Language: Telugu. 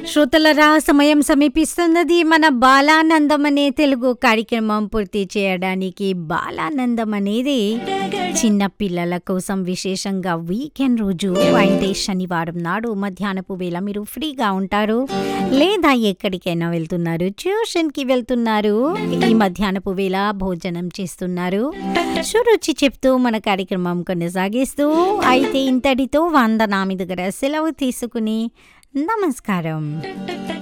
శ్రోతలరా సమయం సమీపిస్తున్నది మన బాలానందం అనే తెలుగు కార్యక్రమం పూర్తి చేయడానికి బాలానందం అనేది చిన్న పిల్లల కోసం విశేషంగా వీకెండ్ రోజు అంటే శనివారం నాడు మధ్యాహ్నపు వేళ మీరు ఫ్రీగా ఉంటారు లేదా ఎక్కడికైనా వెళ్తున్నారు ట్యూషన్కి వెళ్తున్నారు ఈ మధ్యాహ్నపు వేళ భోజనం చేస్తున్నారు సురుచి చెప్తూ మన కార్యక్రమం కొనసాగిస్తూ అయితే ఇంతటితో వందనామి దగ్గర సెలవు తీసుకుని నమస్కారం